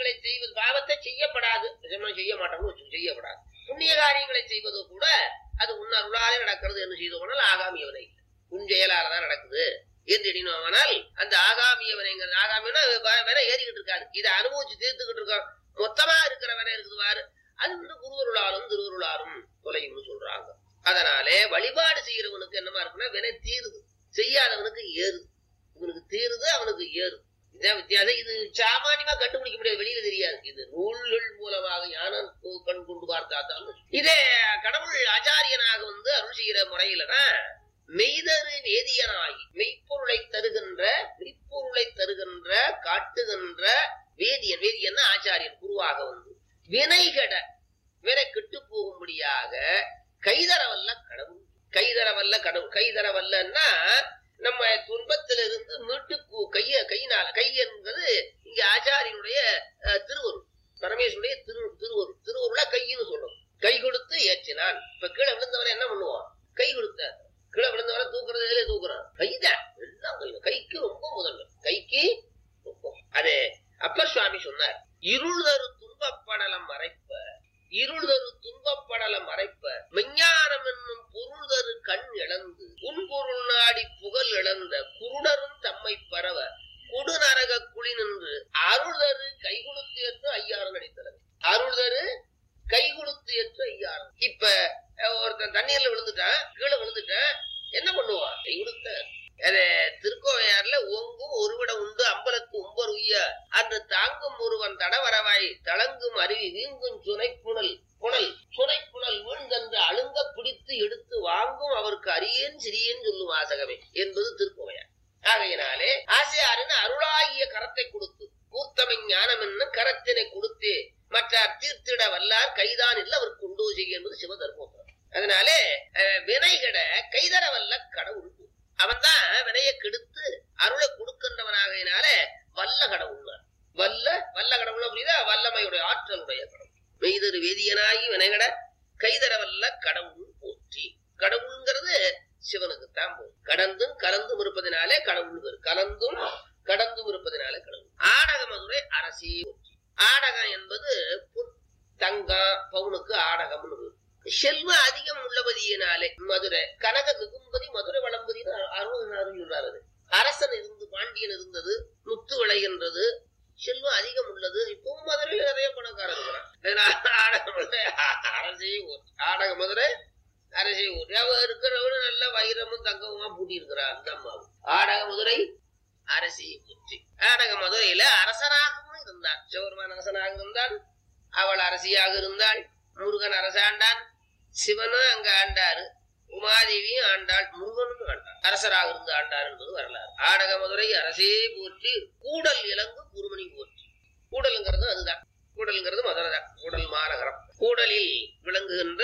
காரியங்களை செய்வது பாவத்தை செய்யப்படாது நிஜமா செய்ய மாட்டோம்னு வச்சு செய்யப்படாது புண்ணிய காரியங்களை செய்வது கூட அது உன் அருளாலே நடக்கிறது என்று செய்து கொண்டால் ஆகாமியவனை இல்லை உன் செயலால தான் நடக்குது என்று எண்ணினோமானால் அந்த ஆகாமியவனைங்கிறது ஆகாமியனா வேற ஏறிக்கிட்டு இருக்காது இதை அனுபவிச்சு தீர்த்துக்கிட்டு இருக்கோம் மொத்தமா இருக்கிற வேற இருக்குது பாரு அது வந்து குருவருளாலும் திருவருளாலும் தொலையும்னு சொல்றாங்க அதனாலே வழிபாடு செய்யறவனுக்கு என்னமா இருக்குன்னா வினை தீருது செய்யாதவனுக்கு ஏறுது இவனுக்கு தீருது அவனுக்கு ஏறுது இதான் வித்தியாசம் இது சாமானியமா கண்டுபிடிக்க முடியாது வெளியில தெரியாது இது நூல்கள் மூலமாக ஞானம் கண் கொண்டு பார்த்தாத்தான் இதே கடவுள் ஆச்சாரியனாக வந்து அருள் செய்கிற முறையிலதான் மெய்தரு வேதியனாகி மெய்ப்பொருளை தருகின்ற மெய்ப்பொருளை தருகின்ற காட்டுகின்ற வேதியன் வேதியன்னா ஆச்சாரியன் குருவாக வந்து வினைகட வினை கெட்டு போகும்படியாக கைதரவல்ல கடவுள் கைதரவல்ல கடவுள் கைதரவல்லன்னா நம்ம துன்பத்திலிருந்து மீட்டு கு- கைய கையினால கை என்பது இங்க ஆச்சாரியனுடைய அஹ், திருவருள் பரமேஸ்வருடைய திரு திருவருள் திருவருள கையின்னு சொல்றோம் கை கொடுத்து ஏற்றினான் இப்ப கீழே விழுந்தவனை என்ன பண்ணுவான் கை கொடுத்த கீழே விழுந்தவனை தூக்குறது எதுல தூக்குறான் கைதான் எல்லாம் கை கைக்கு ரொம்ப முதல்ல கைக்கு ரொம்ப அது அப்பர் சுவாமி சொன்னார் இருள் தரு துன்பப்படலம் மறைப்ப இருள் தரு துன்பப்படலம் மறைப்ப மெஞ்ஞானம் என்னும் பொருள் தரு கண் இழந்து உன்பொருள் நாடி புகழ் இழந்த குருடரும் தம்மை பரவ கொடுநரக குழி நின்று அருள் தரு கை கொடுத்து ஏற்று ஐயாரம் நடித்தனர் அருள் தரு கை கொடுத்து ஏற்று ஐயாரம் இப்ப அஹ், ஒருத்தன் தண்ணீர்ல விழுந்துட்டான் கீழே விழுந்துட்டான் என்ன பண்ணுவான் கை கொடுத்த அது திருக்கோவையார்ல ஓங்கும் ஒருவிடம் உண்டு அம்பலத்து உம்பர் உய்ய அன்று தாங்கும் ஒருவன் தடவரவாய் தளங்கும் அருவி வீங்கும் சுனை புனல் புனல் சுனை புனல் வீழ்ந்தன்று அழுங்க பிடித்து எடுத்து வாங்கும் அவருக்கு அரியேன் சிறியேன் சொல்லும் வாசகமே என்பது திருக்கோவையார் ஆகையினாலே ஆசையாரின் அருளாகிய கரத்தை கொடுத்து கூத்தமை ஞானம் என்னும் கரத்தினை கொடுத்து மற்றார் தீர்த்திட வல்லார் கைதான் இல்ல அவர் கொண்டு செய்ய என்பது சிவதர்மோத்தரம் அதனாலே அஹ், வினைகட கைதர வல்ல கடவுள் அவன் தான் வினையை கெடுத்து அருளை கொடுக்கின்றவனாகையினால வல்ல கடவுள் வல்ல வல்ல கடவுள் புரியுதா வல்லமையுடைய ஆற்றலுடைய கடவுள் மெய்தரு வேதியனாகி வினைகட கைதரவல்ல கடவுள் போற்றி கடவுள்ங்கிறது சிவனுக்கு தான் போகும் கடந்தும் கலந்தும் இருப்பதினாலே கடவுள் பேரு கலந்தும் கடந்தும் இருப்பதினாலே கடவுள் ஆடக மதுரை அரசி போற்றி ஆடகம் என்பது புத் தங்கம் பவுனுக்கு ஆடகம்னு பேரு. செல்வ அதிகம் உள்ளபதியினாலே மதுரை கனக மிகும்பதி மதுரை வளம்பதினு அருள் சொல்றாரு அது. அரசன் இருந்து பாண்டியன் இருந்தது முத்து விளைகின்றது செல்வம் அதிகம் உள்ளது இப்பவும் மதுரையில நிறைய பணக்காரர் இருக்கிறான் அதனால ஆடக மதுரை அரசே ஊர் ஆடக மதுரை அரசே ஊர் அவ இருக்கிறவரு நல்ல வைரமும் தங்கமுமா பூட்டி இருக்கிறார் அந்த அம்மாவும் ஆடக மதுரை அரசி ஊற்றி ஆடக மதுரையில அரசனாகவும் இருந்தான் சிவருமான் அரசனாக இருந்தான் அவள் அரசியாக இருந்தாள் முருகன் அரசாண்டான் சிவனும் அங்க ஆண்டாரு உமாதேவியும் ஆண்டாள் முருகனும் ஆண்டாள் அரசராக இருந்து ஆண்டார் என்பது வரலாறு ஆடக மதுரை அரசே போற்றி கூடல் இலங்கு குருமணி போற்றி கூடலுங்கிறது அதுதான் கூடலுங்கிறது மதுரை தான் கூடல் மாநகரம் கூடலில் விளங்குகின்ற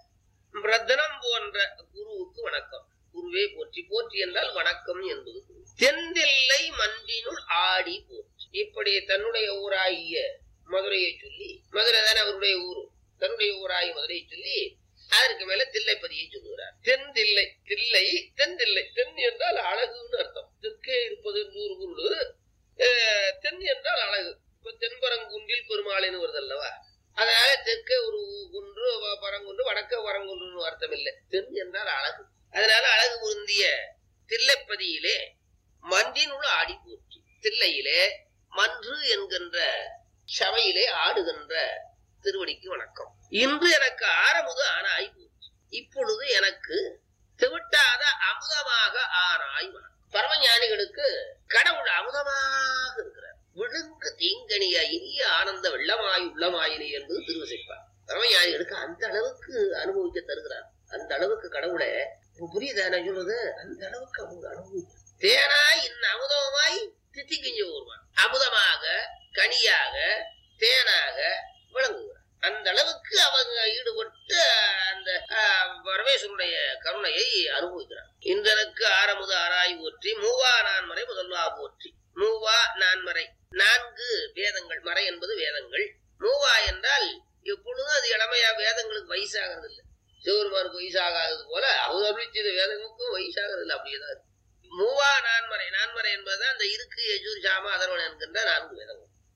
ரத்தனம் போன்ற குருவுக்கு வணக்கம் குருவே போற்றி போற்றி என்றால் வணக்கம் என்பது குரு. தென்தில்லை மன்றினுள் ஆடி போற்றி இப்படி தன்னுடைய ஊராகிய மதுரையை சொல்லி மதுரை தானே அவருடைய ஊரு தன்னுடைய ஊராகிய மதுரையை சொல்லி அதற்கு மேல தில்லைப்பதியை சொல்லுகிறார் தென் தில்லை தில்லை தென் தில்லை தென் என்றால் அழகுன்னு அர்த்தம் தெற்கே இருப்பது நூறு குருடு அஹ், தென் என்றால் அழகு இப்ப தென்பரங்குன்றில் பெருமாளின்னு வருது அல்லவா அதனால தெற்கே ஒரு குன்று வ- பரங்குன்று வடக்க வரங்குன்றுன்னு அர்த்தம் இல்லை தென் என்றால் அழகு அதனால அழகு பொருந்திய தில்லைப்பதியிலே மன்றினுள் ஆடி போற்றி தில்லையிலே மன்று என்கின்ற சபையிலே ஆடுகின்ற திருவடிக்கு வணக்கம் இன்று எனக்கு ஆரமுது ஆனாய் போற்றி இப்பொழுது எனக்கு திவிட்டாத அமுதமாக ஆனாய் வணக்கம் பரமஞானிகளுக்கு கடவுள் அமுதமாக இருக்கிறார் விழுங்கு தீங்கனிய இனிய ஆனந்த வெள்ளமாய் உள்ளமாயினி என்பது திருவசைப்பார் பரமஞானிகளுக்கு அந்த அளவுக்கு அனுபவிக்க தருகிறார் அந்த அளவுக்கு கடவுளை இப்ப புரியுதா நான் சொல்றது அந்த அளவுக்கு அவங்க அனுபவிக்க தேனாய் இன்ன அமுதமாய் தித்திக்கிஞ்ச ஒருவன் அமுதமாக கனியாக தேனாக விளங்குகிறார் அந்த அளவுக்கு அவங்க ஈடுபட்டு அந்த ஆஹ், பரமேஸ்வருடைய கருணையை அனுபவிக்கிறார் இந்தனுக்கு ஆரமுது ஆராய் போற்றி மூவா நான்மறை முதல்வா போற்றி மூவா நான்மறை நான்கு வேதங்கள் மறை என்பது வேதங்கள் மூவா என்றால் எப்பொழுதும் அது இளமையா வேதங்களுக்கு வயசாகிறது இல்லை சிவருமாருக்கு வயசாகாதது போல அவர் அருள் செய்த வேதங்களுக்கும் வயசாகிறது இல்லை அப்படியேதான் இருக்கு. மூவா நான்மறை நான்மறை என்பதுதான் அந்த இருக்கு யஜூர் சாம அதர்வன் என்கின்ற நான்கு வேதங்கள் தமிழ்ல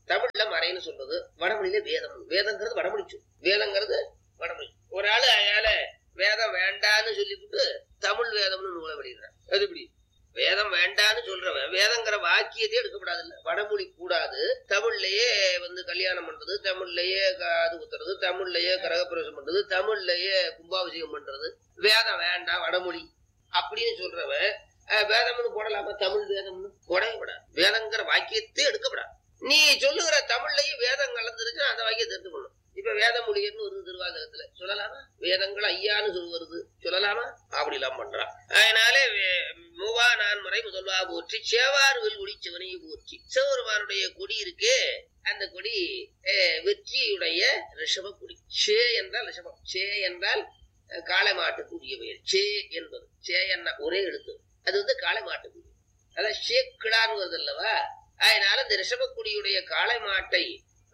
வடமொழியில மறைன்னு சொல்றது வடமொழியில வேதம் வேதங்கிறது வடமொழி சொல் வேதங்கிறது வடமொழி ஒரு ஆளு அயால வேதம் வேண்டான்னு சொல்லிவிட்டு தமிழ் வேதம்னு நூலை வெளியிடுறான் அது இப்படி வேதம் வேண்டான்னு சொல்றவன் வேதங்கிற வாக்கியத்தையே எடுக்கப்படாது இல்ல வடமொழி கூடாது தமிழ்லயே வந்து கல்யாணம் பண்றது தமிழ்லயே காது குத்துறது தமிழ்லயே கிரகப்பிரவேசம் பண்றது தமிழ்லயே கும்பாபிஷேகம் பண்றது வேதம் வேண்டாம் வடமொழி அப்படின்னு சொல்றவன் அஹ், வேதம்னு போடலாமா தமிழ் வேதம்னு போடவே கூடாது வேதங்கிற வாக்கியத்தை எடுக்கப்படாது நீ சொல்லுகிற தமிழ்லயும் வேதம் கலந்துருச்சுன்னா அந்த வாக்கியத்தை எடுத்துக்கணும் இப்ப வேத மொழியர்னு வருது திருவாசகத்துல சொல்லலாமா வேதங்கள் ஐயான்னு சொல்லி வருது சொல்லலாமா அப்படி எல்லாம் பண்றான் அதனால வே- மூவா நான்மறை முதல்வா போற்றி சேவார்வில் குடி சிவனையை போற்றி சிவபெருமானுடைய கொடி இருக்கே அந்த கொடி அஹ், வெற்றியுடைய ரிஷப கொடி சே என்றால் ரிஷபம் சே என்றால் அஹ், காளை மாட்டுக்குரிய பெயர் சே என்பது சே என்ன ஒரே எழுத்து அது வந்து காளை மாட்டுக்குரிய அதான் ஷேக்கிடான்னு வருது அல்லவா அதனால இந்த ரிஷபக்குடியுடைய காளை மாட்டை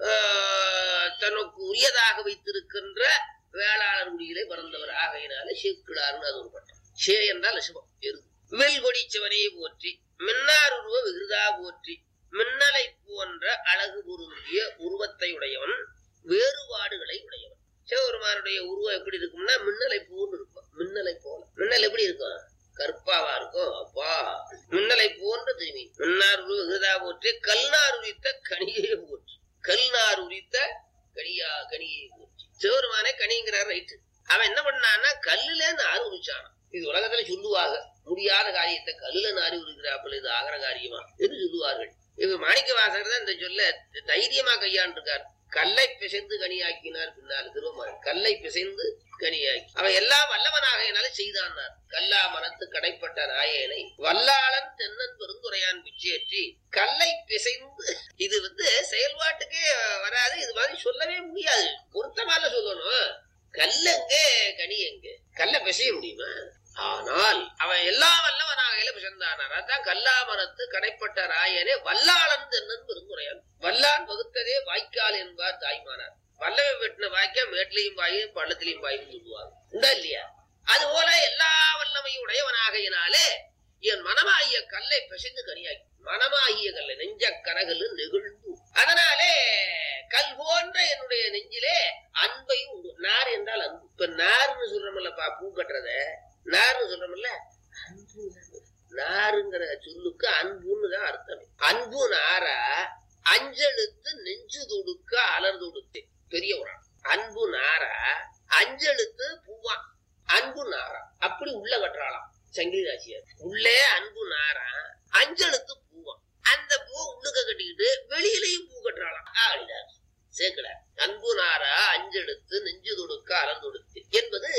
ஆஹ், தனக்கு உரியதாக வைத்திருக்கின்ற வேளாளர் குடியிலே பிறந்தவர் ஆகையினால ஷேக்கிடார்னு அது ஒரு பட்டம் ஷே என்றால் ரிஷபம் எருது வெல்கொடி சிவனையை போற்றி மின்னாருருவ விகிருதா போற்றி மின்னலை போன்ற அழகு பொருந்திய உருவத்தை உடையவன் வேறுபாடுகளை உடையவன் சிவபெருமானுடைய உருவம் எப்படி இருக்கும்னா மின்னலை போன்று இருக்கும் மின்னலை போல மின்னல் எப்படி இருக்கும் கற்பாவா இருக்கும் அப்பா மின்னலை போன்ற தூய்மை மின்னார் உருவ விகிருதா போற்றி கல்நார் உரித்த கனியை போற்றி கல்நார் உரித்த கனியா கனியை போற்றி சிவபெருமானே கனிங்கிறார் ரைட்டு அவன் என்ன பண்ணான்னா கல்லுல நாறு உரிச்சானான் இது உலகத்துல சொல்லுவாங்க முடியாத காரியத்தை கல்லுல நாரி உரிக்கிறாப்புல இது ஆகிற காரியமா என்று சொல்லுவார்கள் இவர் மாணிக்க வாசகர் தான் இந்த சொல்ல தைரியமா கையாண்டிருக்கார் கல்லை பிசைந்து கனியாக்கினார் பின்னால் திருவமான் கல்லை பிசைந்து கனியாக்கி அவன் எல்லாம் வல்லவனாகையினால செய்தான்னார் கல்லா மனத்து கடைப்பட்ட நாயேனை வல்லாளன் தென்னன் பெருந்துரையான் பிச்சேற்றி கல்லை பிசைந்து இது வந்து செயல்பாட்டுக்கே வராது இது மாதிரி சொல்லவே முடியாது பொருத்தமால சொல்லணும் கல்லெங்க கனி எங்க கல்ல பிசைய முடியுமா ஆனால் அவன் எல்லா வல்லவனாகையில பிசைந்தானார் அதான் கல்லாமரத்து கடைப்பட்ட ராயனே வல்லாளன் தென்னன் பெருந்துரையான் வல்லான் வகுத்ததே வாய்க்கால் என்பார் தாய்மானார் வல்லவை வெட்டின வாய்க்கா மேட்டிலையும் பாயும் பள்ளத்திலையும் பாயும் சொல்லுவாங்க உண்டா இல்லையா அது போல எல்லா வல்லமையும் உடையவனாகையினாலே என் மனமாகிய கல்லை பிசைந்து கனியாக்கி மனமாகிய கல்லை நெஞ்ச கனகல் நெகிழ்ந்து அதனாலே கல் போன்ற என்னுடைய நெஞ்சிலே அன்பையும் உண்டு நார் என்றால் அன்பு இப்ப நார்னு சொல்றோம்லப்பா பூ கட்டுறத நார்னு சொல்றோம்ல அன்பு நாருங்கிற சொல்லுக்கு அன்புன்னு தான் அர்த்தம் அன்பு நாரா அஞ்செழுத்து நெஞ்சு தொடுக்க அலர் தொடுத்து பெரிய ஒரு ஆள். அன்பு நாரா அஞ்செழுத்து பூவா அன்பு நாரா அப்படி உள்ள கட்டுறாளாம் சங்கிலி ராசியார் உள்ளே அன்பு நாரா அஞ்செழுத்து பூவாம் அந்த பூ உள்ளுக்க கட்டிக்கிட்டு வெளியிலையும் பூ கட்டுறாளாம் ஆடினார் சேர்க்கலார் அன்பு நாரா அஞ்செழுத்து நெஞ்சு தொடுக்க அலர் தொடுத்து என்பது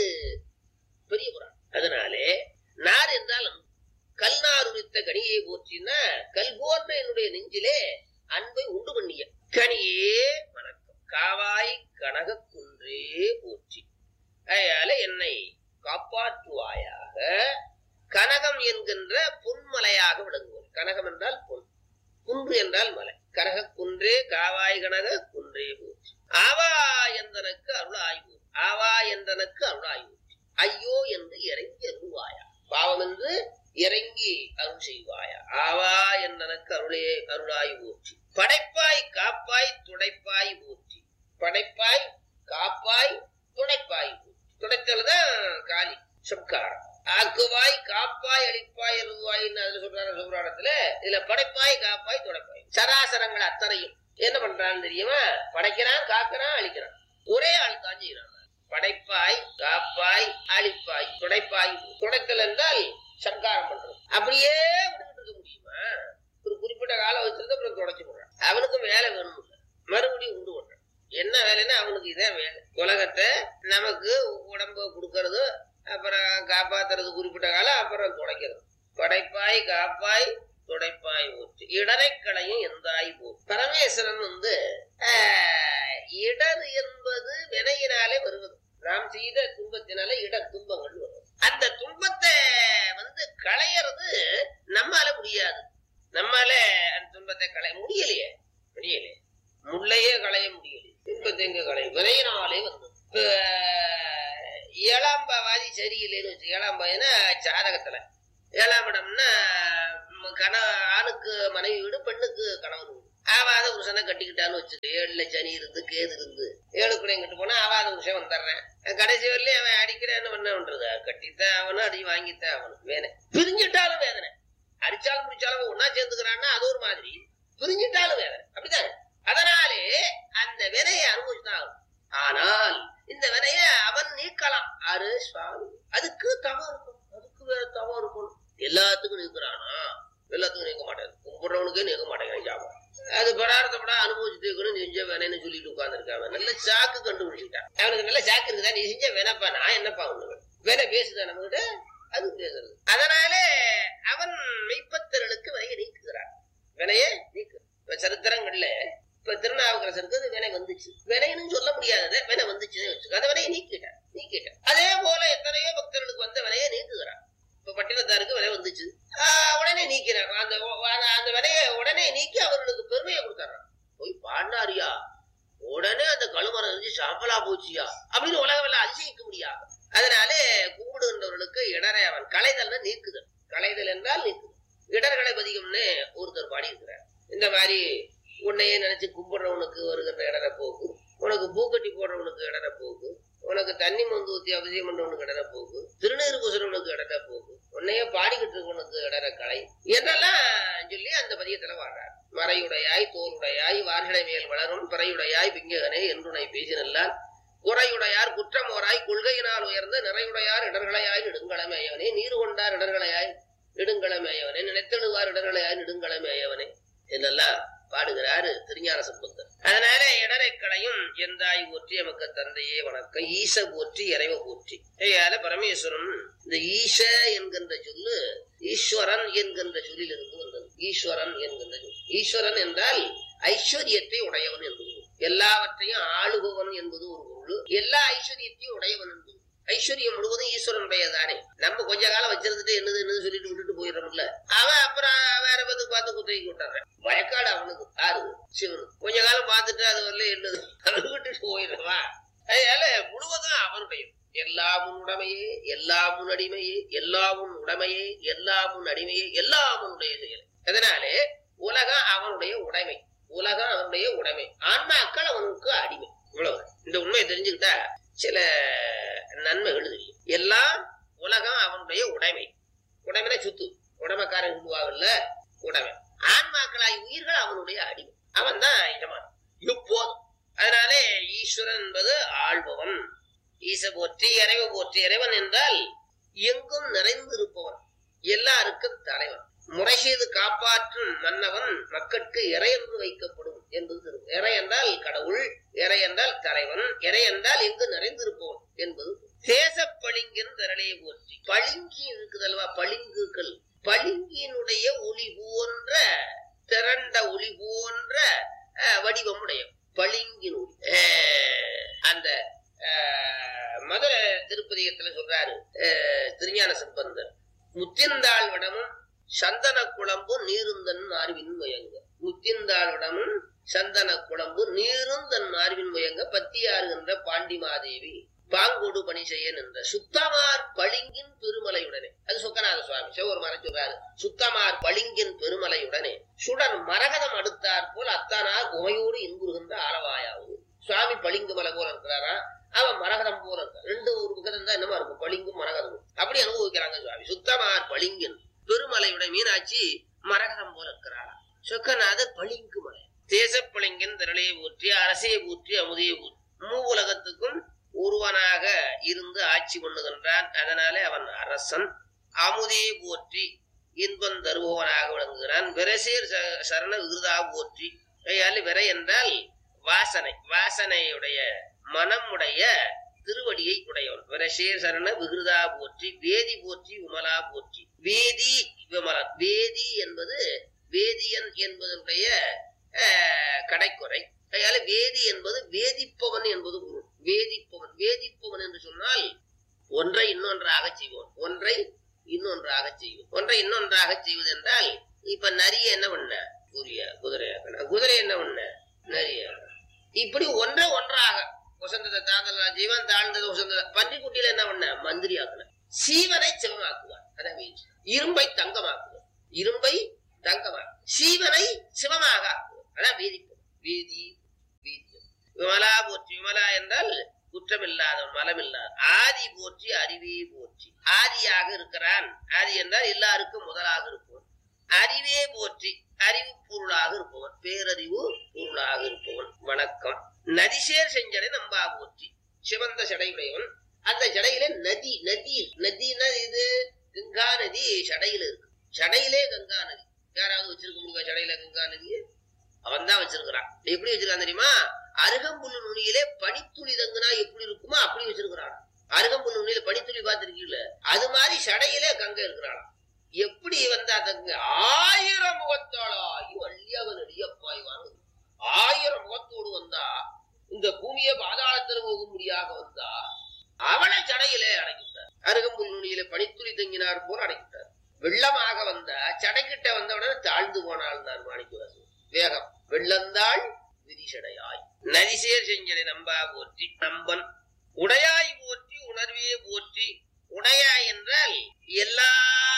பெரிய புறான் அதனாலே நார் என்றால் அன்பு. கல் நார் உரித்த கனியை போற்றினா கல் போன்ற என்னுடைய நெஞ்சிலே அன்பை உண்டு பண்ணிய கனியே வணக்கம் காவாய் கனக குன்றே போற்றி அதனால என்னை காப்பாற்றுவாயாக கனகம் என்கின்ற பொன்மலையாக விளங்குவது கனகம் என்றால் பொன் குன்று என்றால் மலை கனக குன்றே காவாய் கனக குன்றே போற்றி ஆவா எந்தனக்கு அருளாய் போற்றி ஆவா எந்தனக்கு அருளாய் போற்றி ஐயோ என்று இறங்கி அருள்வாயா பாவம் என்று இறங்கி அருள் செய்வாயா ஆவா என்றனக்கு அருளே அருளாய் போற்றி படைப்பாய் காப்பாய் துடைப்பாய் போற்றி படைப்பாய் காப்பாய் துடைப்பாய் போற்றி துடைத்தல்தான் காலி சம்காரம் ஆக்குவாய் காப்பாய் அழிப்பாய் அருள்வாய்ன்னு அதுல சொல்றாரு சுப்ராணத்துல இதுல படைப்பாய் காப்பாய் துடைப்பாய் சராசரங்கள் அத்தனையும் என்ன பண்றான்னு தெரியுமா படைக்கிறான் காக்கிறான் அழிக்கிறான் ஒரே ஆள் தான் செய்யறான் படைப்பாய் காப்பாய் அழிப்பாய் துடைப்பாய் துடைத்தல் என்றால் சங்காரம் பண்றது அப்படியே விட்டுக்கிட்டு இருக்க முடியுமா ஒரு குறிப்பிட்ட காலம் வச்சிருந்து அப்புறம் தொடச்சு போடுறான் அவனுக்கும் வேலை வேணும் இல்ல மறுபடியும் உண்டு பண்றான் என்ன வேலைன்னா அவனுக்கு இதான் வேலை உலகத்தை நமக்கு உடம்ப கொடுக்கறது அப்புறம் காப்பாத்துறது குறிப்பிட்ட காலம் அப்புறம் துடைக்கிறது படைப்பாய் காப்பாய் துடைப்பாய் ஊற்று இடரை களையும் எந்தாய் போ பரமேஸ்வரன் வந்து ஆஹ், இடர் என்பது வினையினாலே வருவது நாம் செய்த துன்பத்தினால இடர் துன்பங்கள் வரும் அந்த துன்பத்தை வந்து களையறது நம்மால முடியாது நம்மால அந்த துன்பத்தை களைய முடியலையே முடியலையே முள்ளையே களைய முடியலையே துன்பத்தை எங்க களைய வினையினாலே வந்து இப்ப ஏழாம் பாவாதி சரியில்லைன்னு வச்சு ஏழாம் பாதினா ஜாதகத்துல ஏழாம் இடம்னா ம், கண ஆணுக்கு மனைவி வீடு பெண்ணுக்கு கணவன் வீடு ஆவாத புருஷனை கட்டிக்கிட்டான்னு வச்சுட்டு ஏழுல சனி இருந்து கேது இருந்து ஏழுக்குள்ள எங்கிட்டு போனா ஆவாத புருஷன் வந்துடுறேன் கடைசி வரலையும் அவன் அடிக்கிறான்னு என்ன பண்றது கட்டித்தான் அவனும் அடி வாங்கித்தான் அவனும் வேணை பிரிஞ்சிட்டாலும் வேதனை அடிச்சாலும் முடிச்சாலும் ஒன்னா சேர்ந்துக்கிறான்னா அது ஒரு மாதிரி பிரிஞ்சிட்டாலும் வேதனை அப்படித்தானே அதனாலே அந்த வினையை அனுபவிச்சுதான் ஆகணும். ஆனால் இந்த வினைய அவன் நீக்கலாம் ஆறு சுவாமி அதுக்கு தவம் இருக்கும் அதுக்கு வேற தவம் இருக்கும் எல்லாத்துக்கும் நீக்கிறானா எல்லாத்துக்கும் நீக்க மாட்டேன் கும்பிடுறவனுக்கே நீக்க மாட்டேங்கிறான் ஜாபம் அது படாரத்தப்படா அனுபவிச்சு தீர்க்கணும் செஞ்ச வேணைன்னு சொல்லிட்டு உட்கார்ந்துருக்கான் நல்ல சாக்கு கண்டுபிடிச்சிட்டான் அவனுக்கு நல்ல சாக்கு இருக்குதா நீ செஞ்ச வேணப்பா நான் என்னப்பா ஒண்ணு வேலை பேசுதா நம்மகிட்ட அது பேசுறது அதனால அவன் மெய்ப்பத்தர்களுக்கு வினையை நீக்குகிறான் வினையை நீக்கு இப்ப சரித்திரங்கள்ல இப்ப திருநாவுக்கரசருக்கு அது வினை வந்துச்சு வினைன்னு சொல்ல முடியாதது வினை வந்துச்சுன்னு வச்சுக்கோ அந்த வினையை நீக்கிட்டான் நீக்கிட்டான் அதே போல எத்தனையோ பக்தர்களுக்கு வந்த வினையை நீக்குகிறான் இப்ப பட்டினத்தாருக்கு வினை வந்துச்சு ஆஹ் உடனே நீக்கிறான் அந்த அந்த- அந்த வினையை உடனே நீக்கி அவர்களுக்கு பெருமையை கொடுத்துறான் போய் பாடினாரியா உடனே அந்த கழுமரம் இருந்து சாம்பலா போச்சியா அப்படின்னு உலகம் அதிசயிக்க முடியாது அதனால கும்பிடுகின்றவர்களுக்கு இடரை அவன் களைதல் நீக்குதல் களைதல் என்றால் நீக்குதல் இடர்களை பதிகம்னு ஒருத்தர் பாடி இருக்கிறார் இந்த மாதிரி உன்னையே நினைச்சு கும்பிடுறவனுக்கு வருகிற இடர போக்கு உனக்கு பூக்கட்டி போடுறவனுக்கு இடர போக்கு உனக்கு தண்ணி மந்து ஊத்தி அவசியம் பண்றவனுக்கு இடர போக்கு திருநீர் பூசுறவனுக்கு இடர போக்கு உன்னையே பாடிக்கிட்டு இருக்கவனுக்கு இடர கலை என்றெல்லாம் சொல்லி அந்த பதியத்துல வாழ்றார் மறையுடையாய் தோலுடையாய் வார்களை மேல் வளரும் பிறையுடையாய் பிங்ககனே என்றுனை பேசினல்லால் குறையுடையார் குற்றமோராய் கொள்கையினால் உயர்ந்த நிறையுடையார் இடர்களையாய் நெடுங்களமையவனே நீர் கொண்டார் இடர்களையாய் நெடுங்களமையவனே நினைத்தெழுவார் இடர்களையாய் நெடுங்களமையவனே என்னெல்லாம் பாடுகிறாரு திருஞான சம்பந்தர் அதனால இடரை களையும் எந்தாய் போற்றி எமக்கு தந்தையே வணக்கம் ஈச போற்றி இறைவ போற்றி ஐயால பரமேஸ்வரன் இந்த ஈச என்கின்ற சொல்லு ஈஸ்வரன் என்கின்ற சொல்லில் இருந்து வந்தது ஈஸ்வரன் என்கின்ற சொல் ஈஸ்வரன் என்றால் ஐஸ்வர்யத்தை உடையவன் என்பது பொருள். எல்லாவற்றையும் ஆளுபவன் என்பது ஒரு பொருள் எல்லா ஐஸ்வர்யத்தையும் உடையவன் என்பது ஐஸ்வர்யம் முழுவதும் ஈஸ்வரனுடையதானே நம்ம கொஞ்ச காலம் வச்சிருந்துட்டு என்னது என்னது சொல்லிட்டு விட்டுட்டு போயிடறோம்ல அவன் அப்புறம் வேற பத்து பார்த்து குத்தகைக்கு விட்டுறான் வழக்காடு அவனுக்கு யாரு சிவனுக்கு கொஞ்ச காலம் பார்த்துட்டு அது வரல என்னது அதை விட்டுட்டு போயிடுறான் அதனால முழுவதும் அவனுடைய எல்லாம் உன் உடைமையே எல்லாம் உன் அடிமையே எல்லாம் உன் உடைமையே எல்லாம் உன் அடிமையே எல்லாம் உன்னுடைய செயல் அதனாலே உலகம் அவனுடைய உடைமை உலகம் அவனுடைய உடைமை ஆன்மாக்கள் அவனுக்கு அடிமை இவ்வளவு இந்த உண்மையை தெரிஞ்சுக்கிட்டா சில நன்மைகள் தெரியும் எல்லாம் உலகம் அவனுடைய உடைமை உடைமைனா சுத்து உடைமைக்காரன் சொல்லுவாங்கல்ல உடைமை ஆன்மாக்களாய் உயிர்கள் அவனுடைய அடிமை அவன் தான் எஜமான் எப்போதும் அதனாலே ஈஸ்வரன் என்பது ஆள்பவன் ஈச போற்றி இறைவ போற்றி இறைவன் என்றால் எங்கும் நிறைந்திருப்பவன் எல்லாருக்கும் தலைவன் முறை செய்து காப்பாற்றும் மன்னவன் மக்களுக்கு இறை என்று வைக்கப்படும் என்பது திரு இறை என்றால் கடவுள் இறை என்றால் தலைவன் இறை என்றால் எங்கு நிறைந்திருப்பவன் என்பது தேச பளிங்கின் திரளையை போற்றி பளிங்கி இருக்குதல்வா பளிங்குகள் பளிங்கினுடைய ஒளி போன்ற திரண்ட ஒளி போன்ற அஹ், வடிவம் உடைய பளிங்கின் ஒளி அஹ், அந்த அஹ், மதுர திருப்பதிகத்துல சொல்றாரு அஹ், திருஞான சம்பந்தர் முத்திந்தாள் விடமும் சந்தன குழம்பு நீருந்தன் மார்பின் முயங்க முத்திந்தாள் விடமும் சந்தன குழம்பு நீரும் தன் மார்பின் முயங்க பத்தியாறுகின்ற பாண்டிமாதேவி பாங்கோடு பணி செய்ய நின்ற சுத்தமார் பளிங்கின் பெருமலையுடனே அது சொக்கநாத சுவாமி சிவபெருமான சொல்றாரு சுத்தமார் பளிங்கின் பெருமலையுடனே சுடர் மரகதம் அடுத்தார் போல் அத்தானார் உமையோடு இன்புறுகின்ற ஆலவாயாவும் சுவாமி பளிங்கு மலை போல இருக்கிறாரா அவன் மரகதம் போல இருக்கான் ரெண்டு ஒரு பக்கத்துல தான் என்னமா இருக்கும் பளிங்கும் மரகதமும் அப்படி அனுபவிக்கிறாங்க சுவாமி சுத்தமார் பளிங்கின் பெருமலையுடைய மீனாட்சி மரகதம் போல இருக்கிறாரா சொக்கநாதர் பளிங்கு மலை தேசப்பளிங்கின் திரளையை ஊற்றி அரசையை ஊற்றி அமுதையை ஊற்றி மூ உலகத்துக்கும் ஒருவனாக இருந்து ஆட்சி பண்ணுகின்றான் அதனாலே அவன் அரசன் அமுதே போற்றி இன்பம் தருபவனாக விளங்குகிறான் விரசேர் ச- சரண விருதா போற்றி கையால் விரை என்றால் வாசனை வாசனையுடைய மனமுடைய திருவடியை உடையவன் விரசேர் சரண விகிருதா போற்றி வேதி போற்றி விமலா போற்றி வேதி விமலன் வேதி என்பது வேதியன் என்பதனுடைய அஹ், கடைக்குறை கையால வேதி என்பது வேதிப்பவன் என்பது பொருள் வேதிப்பவன் வேதிப்பவன் என்று சொன்னால் ஒன்றை இன்னொன்றாக செய்வோம் ஒன்றை இன்னொன்றாக செய்வோம் ஒன்றை இன்னொன்றாக செய்வது என்றால் இப்ப நரிய என்ன பண்ண குரிய குதிரையாக்கணும் குதிரை என்ன பண்ண நரிய இப்படி ஒன்றை ஒன்றாக வசந்தத்தை தாழ்ந்ததா ஜீவன் தாழ்ந்தது வசந்ததா பன்றிக்குட்டியில என்ன பண்ண மந்திரி ஆக்கணும் சீவனை சிவமாக்குவார் அதான் வீச்சு. இரும்பை தங்கமாக்குவார் இரும்பை தங்கமாக சீவனை சிவமாக ஆக்குவார் அதான் வீதிப்பொருள் வீதி வீதியம் விமலா போற்றி விமலா என்றால் குற்றமில்லாதவன் மலமில்லாத ஆதி போற்றி அறிவே போற்றி ஆதியாக இருக்கிறான் ஆதி என்றால் எல்லாருக்கும் முதலாக இருப்பவன் அறிவே போற்றி அறிவு பொருளாக இருப்பவன் பேரறிவு பொருளாக இருப்பவன் வணக்கம் நதிசேர் செஞ்சனை நம்பா போற்றி சிவந்த சடையுடையவன் அந்த ஜடையில நதி நதி நதினா இது கங்கா நதி சடையில இருக்கு சடையிலே கங்கா நதி யாராவது வச்சிருக்க முடியுமா சடையில கங்கா நதி அவன் தான் வச்சிருக்கிறான் எப்படி வச்சிருக்கான் தெரியுமா அருகம்புல்லு நுனியிலே பனித்துளி தங்குனா எப்படி இருக்குமோ அப்படி வச்சிருக்கிறான் அருகம்புல்லு நுனியில பனித்துளி பார்த்திருக்கீங்கள அது மாதிரி சடையிலே கங்கை இருக்கிறான் எப்படி வந்தா தங்க ஆயிரம் முகத்தாளாயி வள்ளியவன் அடியப்பாய் வாங்க ஆயிரம் முகத்தோடு வந்தா இந்த பூமியை பாதாளத்தில் போகும்படியாக வந்தா அவனை சடையிலே அடைக்கிட்டார் அருகம்புல் நுனியில பனித்துளி தங்கினார் போல் அடைக்கிட்டார் வெள்ளமாக வந்த சடைக்கிட்ட வந்தவுடனே தாழ்ந்து போனாள் நான் மாணிக்கவாசன் வேகம் வெள்ளந்தாள் விரிசடையாய் நரிசேர் செஞ்சனை நம்பா போற்றி நம்பன் உடையாய் போற்றி உணர்வே போற்றி உடையாய் என்றால் எல்லா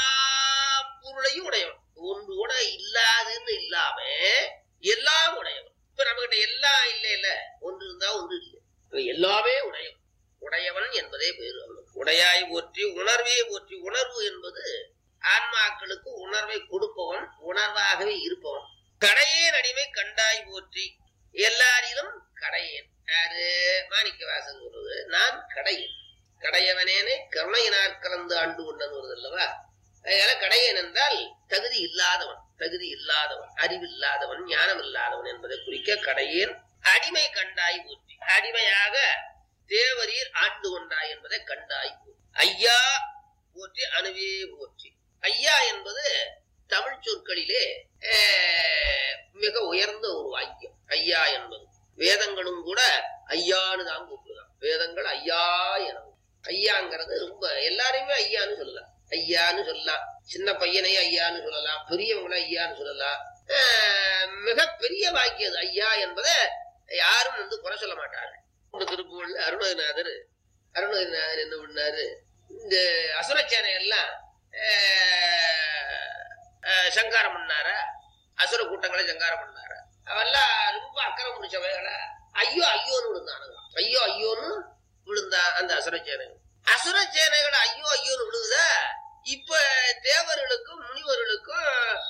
பொருளையும் உடையவன் ஒன்று கூட இல்லாதுன்னு இல்லாம எல்லாம் உடையவன் இப்ப நம்ம கிட்ட எல்லாம் இல்ல இல்ல ஒன்று இருந்தா ஒன்று இல்லை இவன் எல்லாமே உடையவன் உடையவன் என்பதே பேரு அவனுக்கு உடையாய் போற்றி உணர்வே போற்றி உணர்வு என்பது ஆன்மாக்களுக்கு உணர்வை கொடுப்பவன் உணர்வாகவே இருப்பவன் கடையேன் அடிமை கண்டாய் போற்றி எல்லாரிலும் கடையேன் யாரு மாணிக்க வாசன் சொல்றது நான் கடையேன் கடையவனேனே கருணையினார் கலந்து ஆண்டு கொண்டது வருது அல்லவா அதனால கடையன் என்றால் தகுதி இல்லாதவன் தகுதி இல்லாதவன் அறிவில்லாதவன் ஞானம் இல்லாதவன் என்பதை குறிக்க கடையேன் அடிமை கண்டாய் போற்றி அடிமையாக தேவரீர் ஆண்டு கொண்டாய் என்பதை கண்டாய் போற்றி. ஐயா போற்றி அணுவே போற்றி ஐயா என்பது தமிழ் சொற்களிலே அஹ், மிக உயர்ந்த ஒரு வாக்கியம் ஐயா என்பது வேதங்களும் கூட ஐயான்னு தான் கூப்பிடுதான் வேதங்கள் ஐயா எனவும் ஐயாங்கிறது ரொம்ப எல்லாரையுமே ஐயான்னு சொல்லலாம் ஐயான்னு சொல்லலாம் சின்ன பையனை ஐயான்னு சொல்லலாம் பெரியவங்களை ஐயான்னு சொல்லலாம் அஹ், மிகப்பெரிய வாக்கியம் அது ஐயா என்பதை யாரும் வந்து குறை சொல்ல மாட்டார்கள் இந்த திருப்புகள்ல அருணகிரிநாதர் அருணகிரிநாதர் என்ன பண்ணாரு இந்த அசுரச்சேனை எல்லாம் அஹ், அஹ், சங்காரம் பண்ணாரா அசுர கூட்டங்களை சங்காரம் பண்ணாரா அவெல்லாம் ரொம்ப அக்கறை முடிச்சவைகள ஐயோ ஐயோன்னு விழுந்தானுங்க ஐயோ ஐயோன்னு விழுந்தா அந்த அசுரச்சேனைகள் அசுரச்சேனைகள் ஐயோ ஐயோன்னு விழுகுத இப்ப தேவர்களுக்கும் முனிவர்களுக்கும்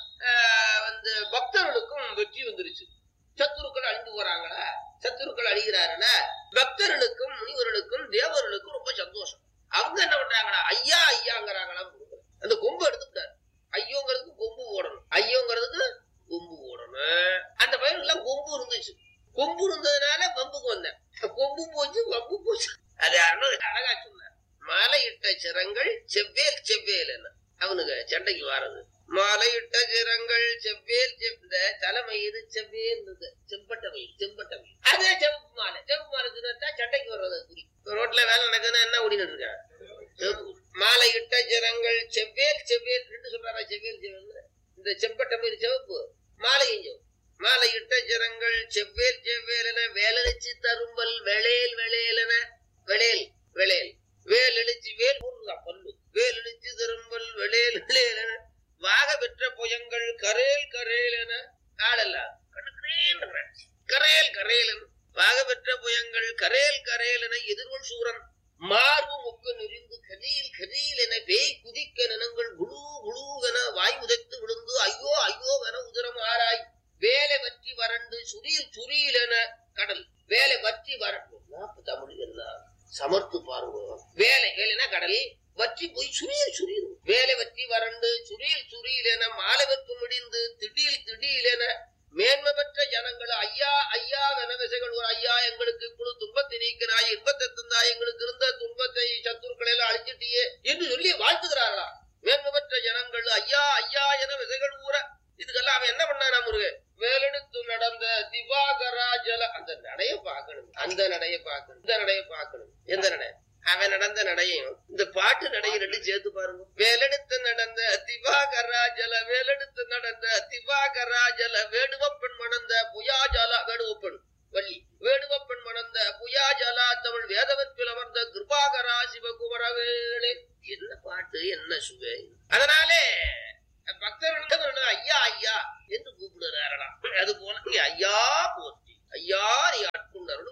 ஆஹ், வந்து பக்தர்களுக்கும் வெற்றி வந்துருச்சு சத்துருக்கள் அழிந்து போறாங்களா சத்துருக்கள் அழிகிறாருன்னா பக்தர்களுக்கும் முனிவர்களுக்கும் தேவர்களுக்கும் ரொம்ப சந்தோஷம் அவங்க என்ன பண்றாங்களா ஐயா ஐயாங்கிறாங்களா அந்த கொம்பு எடுத்துக்கிட்டாரு ஐயோங்கிறதுக்கு கொம்பு போடணும் ஐயோங்கிறதுக்கு கொம்பு போடணும் அந்த பையன் எல்லாம் கொம்பு இருந்துச்சு கொம்பு இருந்ததுனால பம்புக்கு வந்தேன் கொம்பு போச்சு பம்பு போச்சு அது யாருன்னு அழகா சொன்னார் மாலையிட்ட சிரங்கள் செவ்வேல் செவ்வேல் என்ன அவனுக்கு சண்டைக்கு வாரது மாலையிட்ட சிரங்கள் செவ்வேல் செவ் இந்த தலைமயிறு செவ்வேல் இருந்தது செம்பட்ட மயில் செம்பட்ட மயில் அதே செவப்பு மாலை செவப்பு மாலை சொன்னா சண்டைக்கு வர்றது குறி இப்ப ரோட்ல வேலை நடக்குதுன்னா என்ன ஓடிட்டு இருக்கான் சிவப்பு. மாலையிட்ட சிரங்கள் செவ்வேல் செவ்வேல் ரெண்டு சொல்றாரா செவ்வேல் செவ்வேல் இந்த செம்பட்ட மயில் சிவப்பு மாலையும் சிவப்பு மாலையிட்ட சிரங்கள் செவ்வேல் செவ்வேல் என வேலழிச்சு தரும்பல் வெளேல் வெளேல் என வெளேல் வெளேல் வேல் எழுச்சி வேல் ஊர்ல பல்லு வேல் எழுச்சி திரும்பல் வெளேல் வெளேல் என வாக பெற்ற புயங்கள் கரேல் கரேல் என ஆளெல்லாம் கண்ணுக்குறேன் கரேல் கரேல் என வாக பெற்ற புயங்கள் கரேல் கரேல் என எதிர்கொள் சூரன் மார்பு முக்க நெறிந்து கதியில் கதியில் என பேய் குதிக்க நினங்கள் குழு குழு என வாய் உதைத்து விழுந்து ஐயோ ஐயோ என உதிரம் ஆராய் வேலை வற்றி வறண்டு சுரியில் சுரியில் என கடல் வேலை வற்றி வறண்டு நாற்பது தமிழ் எல்லாம் சமர்த்து பாருங்க வேலை வேலைனா கடல் வற்றி போய் சுரியில் சுரியில் வேலை வற்றி வறண்டு சுரியில் சுரியில் என மாலை வெப்பு முடிந்து திடீல் திடீல் என மேன்மை பெற்ற ஜனங்கள் ஐயா ஐயா என விசைகள் ஒரு ஐயா எங்களுக்கு இப்பொழுது துன்பத்தை நீக்கினாய் இன்பத்தை தந்தாய் எங்களுக்கு இருந்த துன்பத்தை சத்துருக்களை எல்லாம் அழிச்சிட்டியே என்று சொல்லி வாழ்த்துகிறார்களா மேன்மை பெற்ற ஜனங்கள் ஐயா ஐயா என விதைகள் ஊற இதுக்கெல்லாம் அவன் என்ன பண்ணானா முருகன் வேலெடுத்து நடந்த திவாகரா ஜல அந்த நடைய பார்க்கணும் அந்த நடைய பார்க்கணும் இந்த நடைய பார்க்கணும் எந்த நடை அவன் நடந்த நடையும் இந்த பாட்டு நடையும் ரெண்டு சேர்த்து பாருங்க வேலெடுத்து நடந்த திவாகரா ஜல வேலெடுத்து நடந்த திவாகரா ஜல வேடுவப்பெண் மணந்த புயாஜாலா வேடுவப்பெண் வள்ளி வேடுவப்பெண் மணந்த புயாஜாலா தமிழ் வேதவத்தில் அமர்ந்த கிருபாகரா சிவகுமரவேளே என்ன பாட்டு என்ன சுவை அதனாலே பக்தர்கள் ஐயா ஐயா என்று கூப்பிடுறாரலாம் அது போல இங்க ஐயா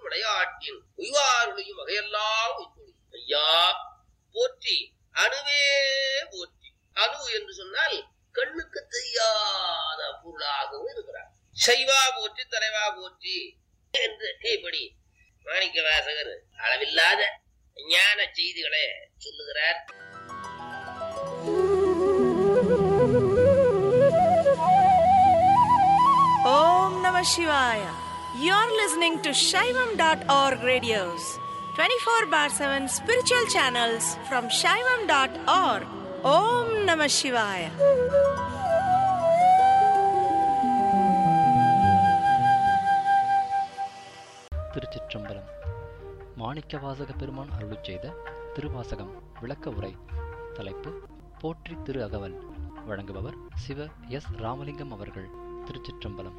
விளையாட்டின் உய்வாருடையும் வகையெல்லாம் உய்கொடி ஐயா போற்றி அணுவே போற்றி அணு என்று சொன்னால் கண்ணுக்கு தெரியாத பொருளாகவும் இருக்கிறார் சைவா போற்றி தலைவா போற்றி என்று இப்படி மாணிக்க வாசகர் அளவில்லாத ஞான செய்திகளை சொல்லுகிறார் Om Namah Shivaya. You're listening to Shaivam.org radios, 24 bar 7 spiritual channels from Shaivam.org. Om Namah Shivaya. திருச்சிற்றம்பலம் மாணிக்கவாசக பெருமான் அருளிச் செய்த திருவாசகம் விளக்க உரை தலைப்பு போற்றி திரு அகவல் வழங்குபவர் சிவ எஸ் ராமலிங்கம் அவர்கள் திருச்சிற்றம்பலம்